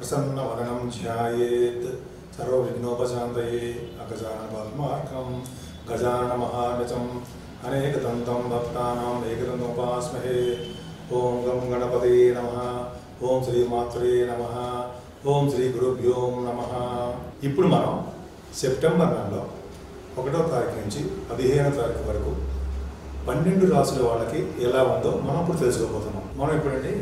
ప్రసన్నవదనం ధ్యాయేత్ సర్వవిఘ్నోపశాంతయే అగజాన పద్మార్కం గజాన మహానచం అనేకదంతం భక్తానాం ఏకదంతోపాస్మహే ఓం గం గణపతే నమ ఓం శ్రీ మాత్రే నమ ఓం శ్రీ గురుభ్యో నమ ఇప్పుడు మనం సెప్టెంబర్ నెలలో ఒకటో తారీఖు నుంచి పదిహేనో తారీఖు వరకు పన్నెండు రాసుల వాళ్ళకి ఎలా ఉందో మనం ఇప్పుడు తెలుసుకోబోతున్నాం మనం ఇప్పుడండి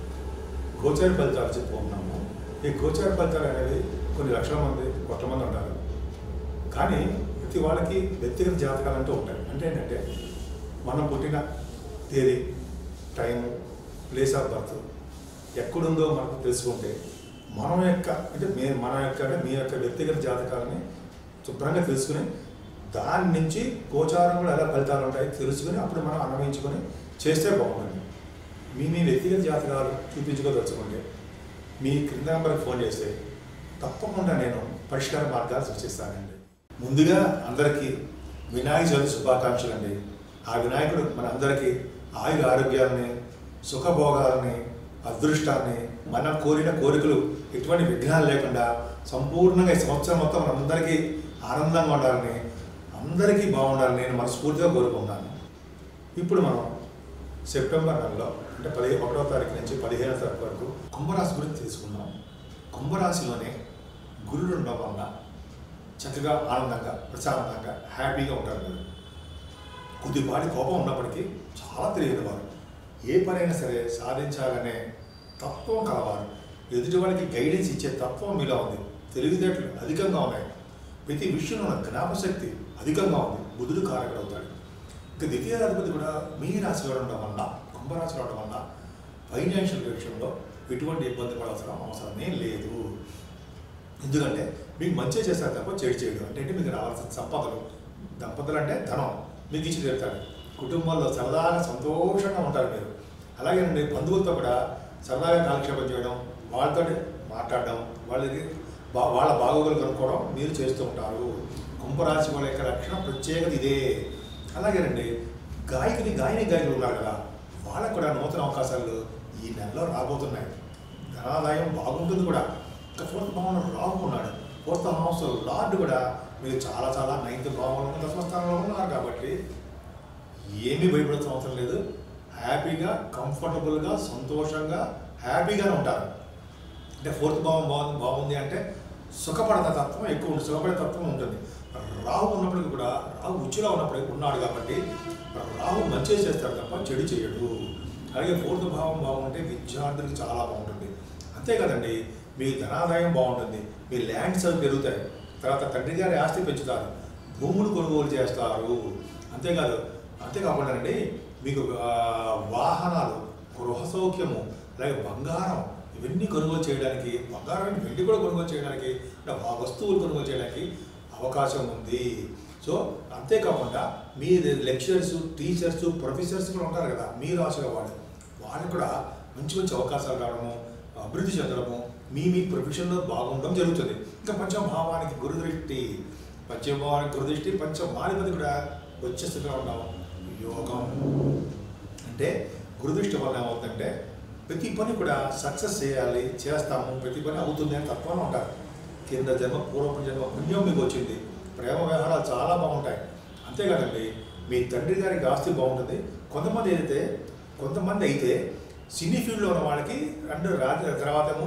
గోచార ఫలితాలు చెప్పుకుంటున్నాము ఈ గోచార ఫలితాలు అనేవి కొన్ని లక్షల మంది కొత్త మంది ఉంటారు కానీ ప్రతి వాళ్ళకి వ్యక్తిగత జాతకాలు అంటూ ఉంటాయి అంటే ఏంటంటే మనం పుట్టిన తేదీ టైము ప్లేస్ ఆఫ్ బర్త్ ఎక్కడుందో మనకు తెలుసుకుంటే మనం యొక్క అంటే మే మన యొక్క అంటే మీ యొక్క వ్యక్తిగత జాతకాలని శుభ్రంగా తెలుసుకుని దాని నుంచి గోచారం కూడా ఎలా ఫలితాలు ఉంటాయి తెలుసుకుని అప్పుడు మనం అన్వయించుకొని చేస్తే బాగుంటుంది మీ మీ వ్యక్తిగత జాతకాలు చూపించుకోదలుచుకుంటే మీ క్రింద నెంబర్కి ఫోన్ చేస్తే తప్పకుండా నేను పరిష్కార మార్గాలు సృష్టిస్తానండి ముందుగా అందరికీ వినాయక చవితి శుభాకాంక్షలు అండి ఆ వినాయకుడు మన అందరికీ ఆయుర ఆరోగ్యాలని సుఖభోగాలని అదృష్టాన్ని మనం కోరిన కోరికలు ఎటువంటి విఘ్నాలు లేకుండా సంపూర్ణంగా ఈ సంవత్సరం మొత్తం మనందరికీ ఆనందంగా ఉండాలని అందరికీ బాగుండాలని నేను మనస్ఫూర్తిగా కోరుకుంటాను ఇప్పుడు మనం సెప్టెంబర్ నెలలో అంటే పదిహే ఒకటో తారీఖు నుంచి పదిహేనో తారీఖు వరకు కుంభరాశి గురించి తీసుకుందాం కుంభరాశిలోనే గురుడు ఉండడం వల్ల చక్కగా ఆనందంగా ప్రశాంతంగా హ్యాపీగా ఉంటారు మీరు కొద్దిపాటి కోపం ఉన్నప్పటికీ చాలా తెలియని వారు ఏ పనైనా సరే సాధించాలనే తత్వం కలవారు ఎదుటి వాళ్ళకి గైడెన్స్ ఇచ్చే తత్వం మీలో ఉంది తెలివితేటలు అధికంగా ఉన్నాయి ప్రతి విషయంలో ఉన్న జ్ఞాపశక్తి అధికంగా ఉంది బుధుడు కారకుడవుతాడు ఇంకా ద్వితీయాధిపతి కూడా మీ రాశిలో ఉండడం వల్ల కుంభరాశిలో ఉండడం వల్ల ఫైనాన్షియల్ విషయంలో ఎటువంటి ఇబ్బంది పడాల్సిన అవసరమే లేదు ఎందుకంటే మీకు మంచి చేస్తారు తప్ప చెడు చేయడం అంటే ఏంటి మీకు రావాల్సిన సంపదలు దంపతులు అంటే ధనం మీకు ఇచ్చి తీరుతాడు కుటుంబంలో సరదాగా సంతోషంగా ఉంటారు మీరు అలాగేనండి బంధువులతో కూడా సరదాగా కాలక్షేపం చేయడం వాళ్ళతో మాట్లాడడం వాళ్ళకి బా వాళ్ళ బాగోగులు కనుక్కోవడం మీరు చేస్తూ ఉంటారు కుంభరాశి వాళ్ళ యొక్క లక్షణం ప్రత్యేకత ఇదే అలాగేనండి గాయకుని గాయని గాయకులు ఉన్నారు కదా వాళ్ళకు కూడా నూతన అవకాశాలు ఈ నెలలో రాబోతున్నాయి ధనాదాయం బాగుంటుంది కూడా ఇంకా ఫోర్త్ భావంలో రాహు ఉన్నాడు ఫోర్త్ హౌస్ లార్డ్ కూడా మీరు చాలా చాలా నైన్త్ భావంలో దశమస్థానంలో ఉన్నారు కాబట్టి ఏమీ భయపడాల్సిన అవసరం లేదు హ్యాపీగా కంఫర్టబుల్గా సంతోషంగా హ్యాపీగానే ఉంటారు అంటే ఫోర్త్ భావం బాగుంది బాగుంది అంటే సుఖపడత తత్వం ఎక్కువ ఉంటుంది సుఖపడే తత్వం ఉంటుంది రాహు ఉన్నప్పటికీ కూడా రాహు ఉచ్చులో ఉన్నప్పటికీ ఉన్నాడు కాబట్టి రాహు మంచి చేస్తాడు తప్ప చెడు చేయడు అలాగే ఫోర్త్ భావం బాగుంటే విద్యార్థులకు చాలా బాగుంటుంది అంతే కదండి మీ ధనాదాయం బాగుంటుంది మీ ల్యాండ్స్ అవి పెరుగుతాయి తర్వాత తండ్రి గారి ఆస్తి పెంచుతారు భూములు కొనుగోలు చేస్తారు అంతేకాదు అంతేకాకుండా అండి మీకు ఆ, వాహనాలు గృహ సౌఖ్యము అలాగే బంగారం ఇవన్నీ కొనుగోలు చేయడానికి బంగారం ఏంటి, వెండి కూడా కొనుగోలు చేయడానికి అంటే ఆ వస్తువులు కొనుగోలు చేయడానికి అవకాశం ఉంది సో అంతేకాకుండా మీ లెక్చరర్స్ టీచర్స్ ప్రొఫెసర్స్ కూడా ఉంటారు కదా మీ రాశిలో వాళ్ళు వాళ్ళకి కూడా మంచి మంచి అవకాశాలు రావడము అభివృద్ధి చెందడము మీ మీ ప్రొఫెషన్లో బాగుండడం జరుగుతుంది ఇంకా పంచభావానికి గురుదృష్టి పంచభావానికి గురుదృష్టి పంచమాధిపతి కూడా వచ్చే స్థితిలో ఉండడం యోగం అంటే గురుదృష్టి వల్ల ఏమవుతుందంటే ప్రతి పని కూడా సక్సెస్ చేయాలి చేస్తాము ప్రతి పని అవుతుంది అని తత్వంలో ఉంటారు కింద జన్మ పూర్వపు జన్మ పుణ్యం మీకు వచ్చింది ప్రేమ వ్యవహారాలు చాలా బాగుంటాయి అంతేకాదండి మీ తండ్రి గారికి ఆస్తి బాగుంటుంది కొంతమంది అయితే కొంతమంది అయితే సినీ ఫీల్డ్లో ఉన్న వాళ్ళకి అండ్ రాజ తర్వాతేమో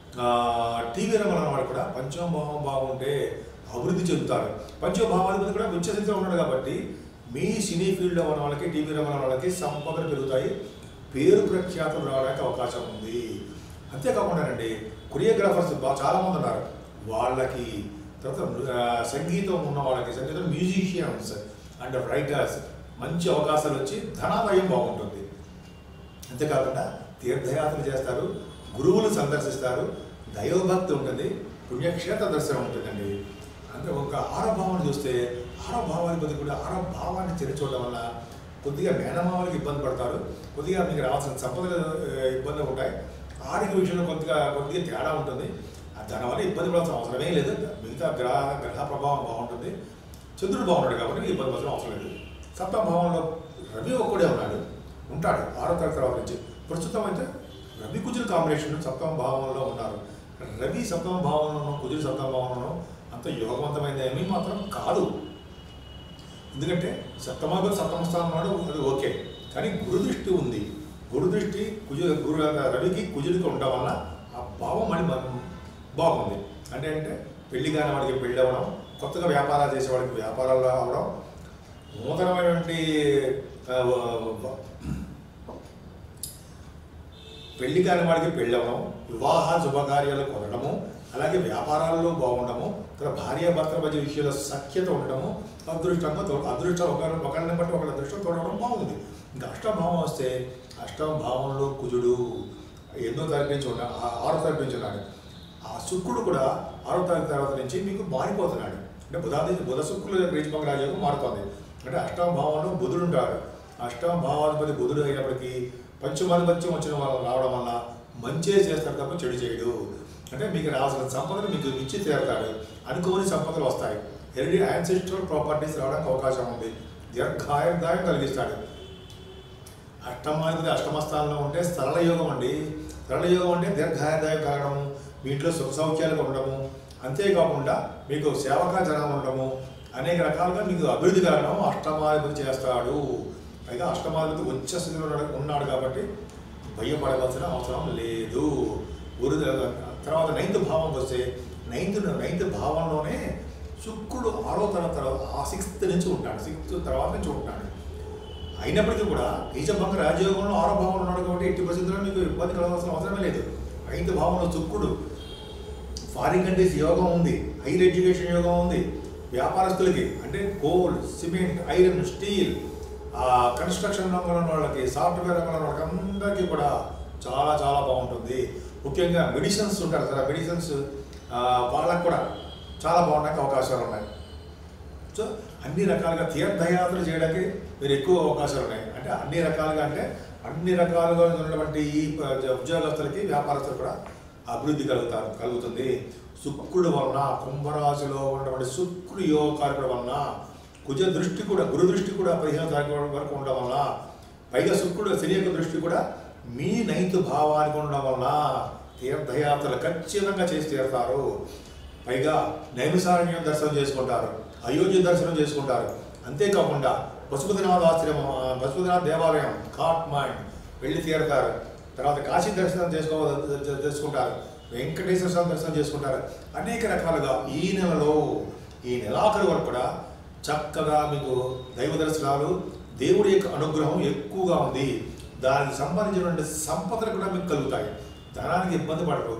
టీవీ రంగంలో ఉన్న వాళ్ళు కూడా పంచమభావం బాగుంటే అభివృద్ధి చెందుతారు పంచభావాధిపతి కూడా విచ్చస్థితిలో ఉన్నాడు కాబట్టి మీ సినీ ఫీల్డ్లో ఉన్న వాళ్ళకి టీవీ రంగంలో ఉన్న వాళ్ళకి సంపదలు పెరుగుతాయి పేరు ప్రఖ్యాతులు రావడానికి అవకాశం ఉంది అంతేకాకుండానండి కొరియోగ్రాఫర్స్ బాగా చాలామంది ఉన్నారు వాళ్ళకి తర్వాత ఆ, సంగీతం ఉన్న వాళ్ళకి సంగీతం మ్యూజిషియన్స్ అండ్ రైటర్స్ మంచి అవకాశాలు వచ్చి ధనాదాయం బాగుంటుంది అంతేకాకుండా తీర్థయాత్రలు చేస్తారు గురువులు సందర్శిస్తారు దైవభక్తి ఉంటుంది పుణ్యక్షేత్ర దర్శనం ఉంటుందండి అంటే ఒక ఆరో భావాన్ని చూస్తే ఆరో భావాధిపతి కూడా ఆరో భావాన్ని తెరిచోవడం వల్ల కొద్దిగా మేనమామలకి ఇబ్బంది పడతారు కొద్దిగా మీకు రావాల్సిన సంపదలు ఆ, ఇబ్బందులు ఉంటాయి ఆర్థిక విషయంలో కొద్దిగా కొద్దిగా తేడా ఉంటుంది ఆ దానివల్ల ఇబ్బంది పడాల్సిన అవసరమే లేదు మిగతా గ్రహ గ్రహ ప్రభావం బాగుంటుంది చంద్రుడు బాగున్నాడు కాబట్టి మీకు ఇబ్బంది పడాల్సిన అవసరం లేదు సప్తమ భావంలో రవి ఒక్కడే ఉన్నాడు ఉంటాడు ఆరో తరగతి తర్వాత నుంచి ప్రస్తుతం అయితే రవి కుజుల కాంబినేషన్ సప్తమ భావంలో ఉన్నారు రవి సప్తమ భావనను కుజుడు సప్తమ భావనను అంత యోగవంతమైనది ఏమీ మాత్రం కాదు ఎందుకంటే సప్తమాధిపతి సప్తమ స్థానం నాడు అది ఓకే కానీ గురు దృష్టి ఉంది గురు దృష్టి కుజు గురు రవికి కుజుడికి ఉండడం వల్ల ఆ భావం మళ్ళీ మన- బాగుంది అంటే అంటే పెళ్లి కాని వాడికి పెళ్ళి అవ్వడం కొత్తగా వ్యాపారాలు చేసేవాడికి వ్యాపారాలు అవ్వడం నూతనమైనటువంటి ఆ, వ- పెళ్లి కాని వాడికి పెళ్ళి అవ్వడం వివాహ శుభకార్యాలు కొనడము అలాగే వ్యాపారాల్లో బాగుండము తర్వాత భార్యాభర్తల మధ్య విషయంలో సఖ్యత ఉండడము అదృష్టంగా తో అదృష్టం ఒకరి ఒకరిని బట్టి ఒకరి అదృష్టం తోడడం బాగుంది ఇంకా అష్టభావం వస్తే అష్టమ భావంలో కుజుడు ఎన్నో తారీఖు నుంచి ఉన్న ఆ- ఆరో తారీఖు నుంచి ఉన్నాడు ఆ శుక్రుడు కూడా ఆరో తారీఖు తర్వాత నుంచి మీకు మారిపోతున్నాడు అంటే బుధాది బుధ శుక్రుల రీచమంగ రాజ్యం మారుతుంది అంటే అష్టమ భావంలో బుధుడు ఉంటాడు అష్టమ భావాధిపతి బుధుడు అయినప్పటికీ పంచమాధిపత్యం వచ్చిన వాళ్ళు రావడం వల్ల మంచే చేస్తాడు తప్ప చెడు చేయడు అంటే మీకు రావాల్సిన సంపదను మీకు ఇచ్చి తీరతాడు అనుకోని సంపదలు వస్తాయి హెరిడి యాన్సెస్ట్రల్ ప్రాపర్టీస్ రావడానికి అవకాశం ఉంది దీర్ఘాయుర్దాయం కలిగిస్తాడు అష్టమాధిపతి అష్టమ స్థానంలో ఉంటే సరళ యోగం అండి సరళ యోగం అంటే దీర్ఘాయుర్దాయం కలగడము మీ ఇంట్లో సుఖ సౌఖ్యాలుగా ఉండడము అంతేకాకుండా మీకు సేవకా జనం ఉండడము అనేక రకాలుగా మీకు అభివృద్ధి కలగడం అష్టమాధిపతి చేస్తాడు పైగా అష్టమాధిపతి ఉచ్చ స్థితిలో ఉన్నాడు- ఉన్నాడు కాబట్టి భయపడవలసిన అవసరం లేదు గురు తర్వాత నైన్త్ భావం వస్తే నైన్త్ నైన్త్ భావంలోనే శుక్రుడు ఆరో తరగతి తర్వాత ఆ సిక్స్త్ నుంచి ఉంటాడు సిక్స్త్ తర్వాత నుంచి ఉంటాడు అయినప్పటికీ కూడా నీచభంగ రాజయోగంలో ఆరో భావంలో ఉన్నాడు కాబట్టి ఎట్టి పరిస్థితుల్లో మీకు ఇబ్బంది కలగాల్సిన అవసరమే లేదు నైన్త్ భావంలో శుక్రుడు ఫారిన్ కంట్రీస్ యోగం ఉంది హైర్ ఎడ్యుకేషన్ యోగం ఉంది వ్యాపారస్తులకి అంటే coal cement iron steel construction రంగంలో ఉన్న వాళ్ళకి సాఫ్ట్వేర్ రంగంలో ఉన్న వాళ్ళకి అందరికీ కూడా చాలా చాలా బాగుంటుంది ముఖ్యంగా మెడిసిన్స్ ఉంటారు కదా మెడిసిన్స్ వాళ్ళకి కూడా చాలా బాగుండడానికి అవకాశాలు ఉన్నాయి సో అన్ని రకాలుగా తీర్థయాత్రలు చేయడానికి మీరు ఎక్కువ అవకాశాలు ఉన్నాయి అంటే అన్ని రకాలుగా అంటే అన్ని రకాలుగా ఉన్నటువంటి ఈ ప- ఉద్యోగస్తులకి వ్యాపారస్తులు కూడా అభివృద్ధి కలుగుతారు కలుగుతుంది శుక్రుడు వలన కుంభరాశిలో ఉన్నటువంటి శుక్రుడు యోగకారకుడు వలన కుజ దృష్టి కూడా గురు దృష్టి కూడా పదిహేను తారీఖు వరకు ఉండడం వలన పైగా శుక్రుడు శని యొక్క దృష్టి కూడా మీ నైతు భావానికి ఉండడం వలన తీర్థయాత్రలు ఖచ్చితంగా చేసి తీరుతారు పైగా నైమిసారణ్యం దర్శనం చేసుకుంటారు అయోధ్య దర్శనం చేసుకుంటారు అంతేకాకుండా పశుపతినాథ ఆశ్రమం ఆ, పశుపతినాథ దేవాలయం కాట్ మైండ్ వెళ్ళి తీరుతారు తర్వాత కాశీ దర్శనం చేసుకో చేసుకుంటారు వెంకటేశ్వర స్వామి దర్శనం చేసుకుంటారు అనేక రకాలుగా ఈ నెలలో ఈ నెలాఖరు వరకు కూడా చక్కగా మీకు దైవ దర్శనాలు దేవుడి యొక్క అనుగ్రహం ఎక్కువగా ఉంది దానికి సంబంధించినటువంటి సంపదలు కూడా మీకు కలుగుతాయి ధనానికి ఇబ్బంది పడరు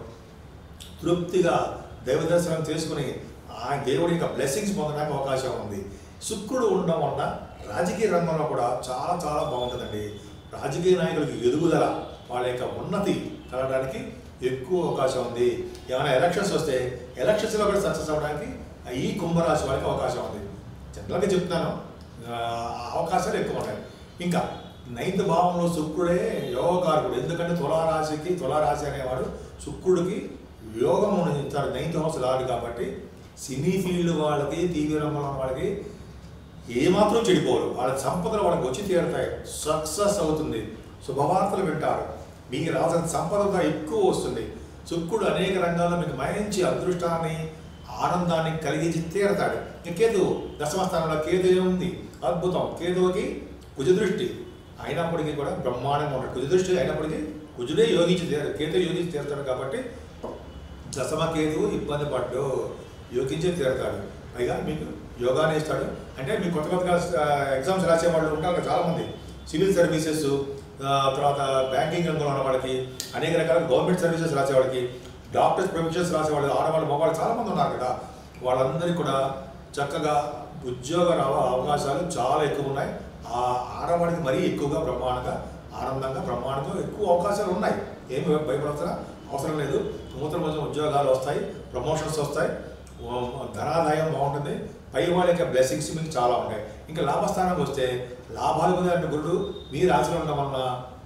తృప్తిగా దైవ దర్శనం చేసుకుని ఆ దేవుడి యొక్క బ్లెస్సింగ్స్ పొందడానికి అవకాశం ఉంది శుక్రుడు ఉండడం వలన రాజకీయ రంగంలో కూడా చాలా చాలా బాగుంటుందండి రాజకీయ నాయకులకి ఎదుగుదల వాళ్ళ యొక్క ఉన్నతి కలగడానికి ఎక్కువ అవకాశం ఉంది ఏమైనా ఎలక్షన్స్ వస్తే ఎలక్షన్స్లో కూడా సక్సెస్ అవ్వడానికి ఈ కుంభరాశి వాళ్ళకి అవకాశం ఉంది జనరల్గా చెప్తాను ఆ, అవకాశాలు ఎక్కువ ఉన్నాయి ఇంకా నైన్త్ భావంలో శుక్రుడే యోగకారకుడు ఎందుకంటే తులారాశికి తులారాశి అనేవాడు శుక్రుడికి యోగం ఇస్తాడు నైన్త్ హౌస్ రాడు కాబట్టి సినీ ఫీల్డ్ వాళ్ళకి టీవీ రంగంలో ఉన్న వాళ్ళకి ఏమాత్రం చెడిపోరు వాళ్ళ సంపదలు వాళ్ళకి వచ్చి తీరుతాయి సక్సెస్ అవుతుంది శుభవార్తలు వింటారు మీకు రావాల్సిన సంపద కూడా ఎక్కువ వస్తుంది శుక్రుడు అనేక రంగాల్లో మీకు మంచి అదృష్టాన్ని ఆనందాన్ని కలిగించి తీరతాడు ఇక కేతు దశమ స్థానంలో కేతు ఏముంది అద్భుతం కేతువుకి కుజదృష్టి అయినప్పటికీ కూడా బ్రహ్మాండంగా ఉంటాడు కుజదృష్టి అయినప్పటికీ కుజుడే యోగించి తీర కేతు యోగించి తీరుతాడు కాబట్టి దశమ కేతువు ఇబ్బంది పడ్డు యోగించే తీరుతాడు పైగా మీకు యోగానే ఇస్తాడు అంటే మీకు కొత్త కొత్తగా ఎగ్జామ్స్ రాసే వాళ్ళు ఉంటారు కదా చాలామంది సివిల్ సర్వీసెస్ తర్వాత బ్యాంకింగ్ రంగంలో ఉన్న వాళ్ళకి అనేక రకాల గవర్నమెంట్ సర్వీసెస్ రాసే వాళ్ళకి డాక్టర్స్ ప్రొఫెషన్స్ రాసేవాళ్ళు ఆడవాళ్ళు మగవాళ్ళు చాలామంది ఉన్నారు కదా వాళ్ళందరికీ కూడా చక్కగా ఉద్యోగ రావ అవకాశాలు చాలా ఎక్కువ ఉన్నాయి ఆ ఆడవాడికి మరీ ఎక్కువగా బ్రహ్మాండంగా ఆనందంగా బ్రహ్మాండంగా ఎక్కువ అవకాశాలు ఉన్నాయి ఏమి భయపడవలసిన అవసరం లేదు నూతన కొంచెం ఉద్యోగాలు వస్తాయి ప్రమోషన్స్ వస్తాయి ఓ- ధనాదాయం బాగుంటుంది పై వాళ్ళ యొక్క బ్లెస్సింగ్స్ మీకు చాలా ఉంటాయి ఇంకా లాభస్థానానికి వస్తే లాభాలు పొందే అంటే గురుడు మీ రాశిలో ఉండడం వలన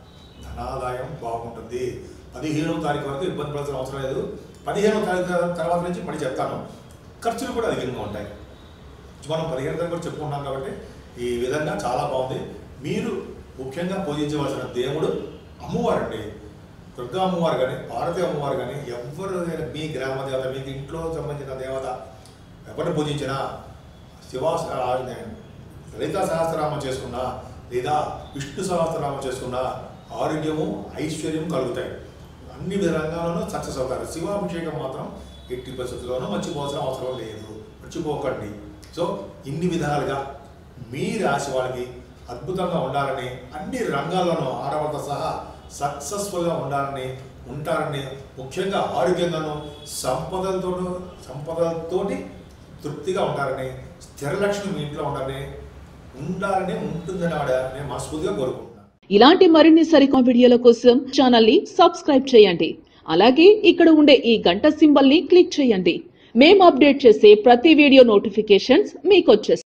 ధనాదాయం బాగుంటుంది పదిహేనవ తారీఖు వరకు ఇబ్బంది పడాల్సిన అవసరం లేదు పదిహేనవ తారీఖు తర్వాత నుంచి మళ్ళీ చెప్తాను ఖర్చులు కూడా అధికంగా ఉంటాయి మనం పదిహేను తారీఖు కూడా చెప్పుకుంటాం కాబట్టి ఈ విధంగా చాలా బాగుంది మీరు ముఖ్యంగా పూజించవలసిన దేవుడు అమ్మవారండి దుర్గా అమ్మవారు కానీ పార్వతీ అమ్మవారు కానీ ఎవరైనా మీ గ్రామ దేవత మీకు ఇంట్లో సంబంధించిన దేవత ఎవరిని పూజించినా శివా లలితా సహస్రనామం చేసుకున్నా లేదా విష్ణు సహస్రనామం చేసుకున్నా ఆరోగ్యము ఐశ్వర్యం కలుగుతాయి అన్ని రంగాల్లోనూ సక్సెస్ అవుతారు శివాభిషేకం మాత్రం ఎట్టి పరిస్థితుల్లోనూ మర్చిపోవాల్సిన అవసరం లేదు మర్చిపోకండి సో ఇన్ని విధాలుగా మీ రాశి వాళ్ళకి అద్భుతంగా ఉండాలని అన్ని రంగాల్లోనూ ఆడవాళ్ళతో సహా సక్సెస్ఫుల్గా ఉండాలని ఉంటారని ముఖ్యంగా ఆరోగ్యంగాను సంపదలతో సంపదలతోటి తృప్తిగా ఉంటారని స్థిర లక్ష్మి మీ ఇంట్లో ఉండాలని ఉండాలని ఉంటుందని ఆడ నేను మనస్ఫూర్తిగా కోరుకుంటున్నాను ఇలాంటి మరిన్ని సరికొత్త వీడియోల కోసం ఛానల్ ని సబ్స్క్రైబ్ చేయండి అలాగే ఇక్కడ ఉండే ఈ గంట సింబల్ ని క్లిక్ చేయండి మేము అప్డేట్ చేసే ప్రతి వీడియో నోటిఫికేషన్స్ మీకు వచ్చేస్తాయి